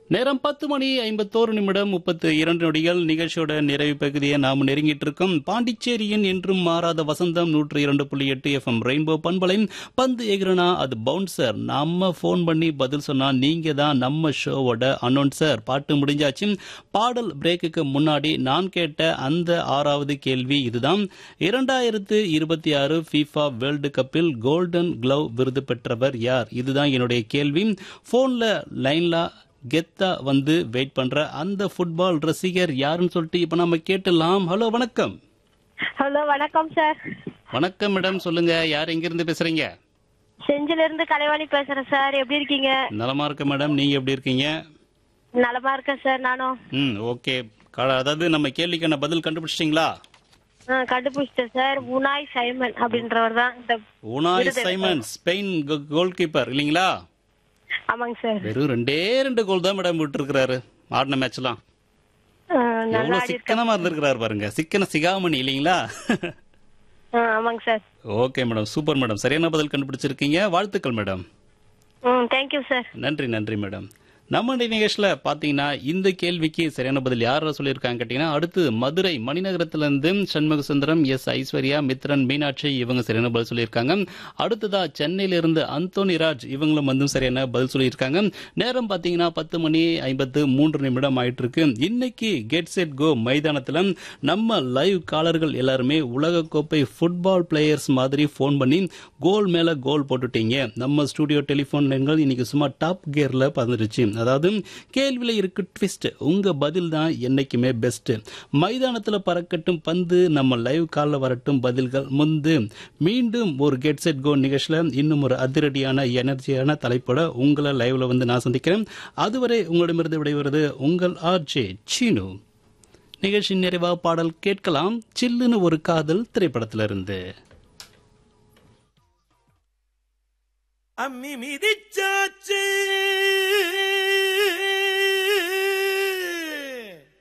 நேரம் பத்து மணி ஐம்பத்தோரு நிமிடம் முப்பத்து இரண்டு நொடிகள் நிகழ்ச்சியோட நிறைவு பகுதியை நாம் நெருங்கிட்டு இருக்கோம் பாண்டிச்சேரியின் என்றும் மாறாத வசந்தம் நூற்று இரண்டு புள்ளி எட்டு எஃப்எம் ரெயின்போ பண்பலை பந்து எகிறனா அது பவுன்சர் நம்ம ஃபோன் பண்ணி பதில் சொன்னா நீங்க தான் நம்ம ஷோவோட அனௌன்சர் பாட்டு முடிஞ்சாச்சு பாடல் பிரேக்குக்கு முன்னாடி நான் கேட்ட அந்த ஆறாவது கேள்வி இதுதான் இரண்டாயிரத்து இருபத்தி ஆறு ஃபீஃபா வேர்ல்டு கப்பில் கோல்டன் க்ளவ் விருது பெற்றவர் யார் இதுதான் என்னுடைய கேள்வி போன்ல லைன்ல கெத்தா வந்து வெயிட் பண்ற அந்த ஃபுட்பால் ரசிகர் யாருன்னு சொல்லிட்டு இப்ப நம்ம கேட்டலாம் ஹலோ வணக்கம் ஹலோ வணக்கம் சார் வணக்கம் மேடம் சொல்லுங்க யார் எங்க இருந்து பேசுறீங்க செஞ்சில இருந்து கலைவாணி பேசுறேன் சார் எப்படி இருக்கீங்க நலமா இருக்க மேடம் நீங்க எப்படி இருக்கீங்க நலமா இருக்கேன் சார் நானும் ம் ஓகே அதாவது நம்ம கேள்விக்கான பதில் கண்டுபிடிச்சிட்டீங்களா ஆ, கண்டுபிடிச்சிட்டேன் சார் உனாய் சைமன் அப்படின்றவர் தான் இந்த Unai Simon Spain goalkeeper இல்லைங்களா ஆமாங்க சார் வெறும் ரெண்டே ரெண்டு கோல் தான் மேடம் விட்டு இருக்கிறாரு ஆடின மேட்ச்லாம் ஆ, நல்லா எவ்வளவு ஆடி சிக்கனமா இருந்திருக்கிறாரு பாருங்க சிக்கன சிகாமணி இல்லைங்களா ஆ, ஆமாங்க sir okay madam super madam சரியான பதில் கண்டுபிடிச்சிருக்கீங்க வாழ்த்துக்கள் மேடம் ம் தேங்க்யூ சார் நன்றி நன்றி மேடம் நம்ம நிகழ்ச்சியில் பார்த்தீங்கன்னா இந்த கேள்விக்கு சரியான பதில் யார் சொல்லியிருக்காங்க கேட்டீங்கன்னா அடுத்து மதுரை மணிநகரத்திலிருந்து சண்முக சுந்தரம் எஸ் ஐஸ்வர்யா மித்ரன் மீனாட்சி இவங்க சரியான பதில் சொல்லியிருக்காங்க அடுத்ததா சென்னையிலிருந்து அந்தோனி ராஜ் இவங்களும் வந்து சரியான பதில் சொல்லியிருக்காங்க நேரம் பார்த்தீங்கன்னா பத்து மணி ஐம்பத்து மூன்று நிமிடம் ஆயிட்டு இருக்கு இன்னைக்கு கெட் செட் கோ மைதானத்தில் நம்ம லைவ் காலர்கள் எல்லாருமே உலகக்கோப்பை ஃபுட்பால் பிளேயர்ஸ் மாதிரி ஃபோன் பண்ணி கோல் மேல கோல் போட்டுட்டீங்க நம்ம ஸ்டூடியோ டெலிஃபோன் லைன்கள் இன்னைக்கு சும்மா டாப் கியர்ல பறந்துருச்சு அதாவது கேள்வியில இருக்கு ட்விஸ்ட் உங்க பதில் தான் என்னைக்குமே பெஸ்ட் மைதானத்துல பறக்கட்டும் பந்து நம்ம லைவ் காலில் வரட்டும் பதில்கள் முந்து மீண்டும் ஒரு கெட் செட் கோ நிகழ்ச்சியில இன்னும் ஒரு அதிரடியான எனர்ஜியான தலைப்போட உங்களை லைவ்ல வந்து நான் சந்திக்கிறேன் அதுவரை உங்களிடமிருந்து விடைபெறுவது உங்கள் ஆர்ஜே சீனு நிகழ்ச்சி நிறைவா பாடல் கேட்கலாம் சில்லுன்னு ஒரு காதல் திரைப்படத்திலிருந்து அம்மி மிதிச்சாச்சு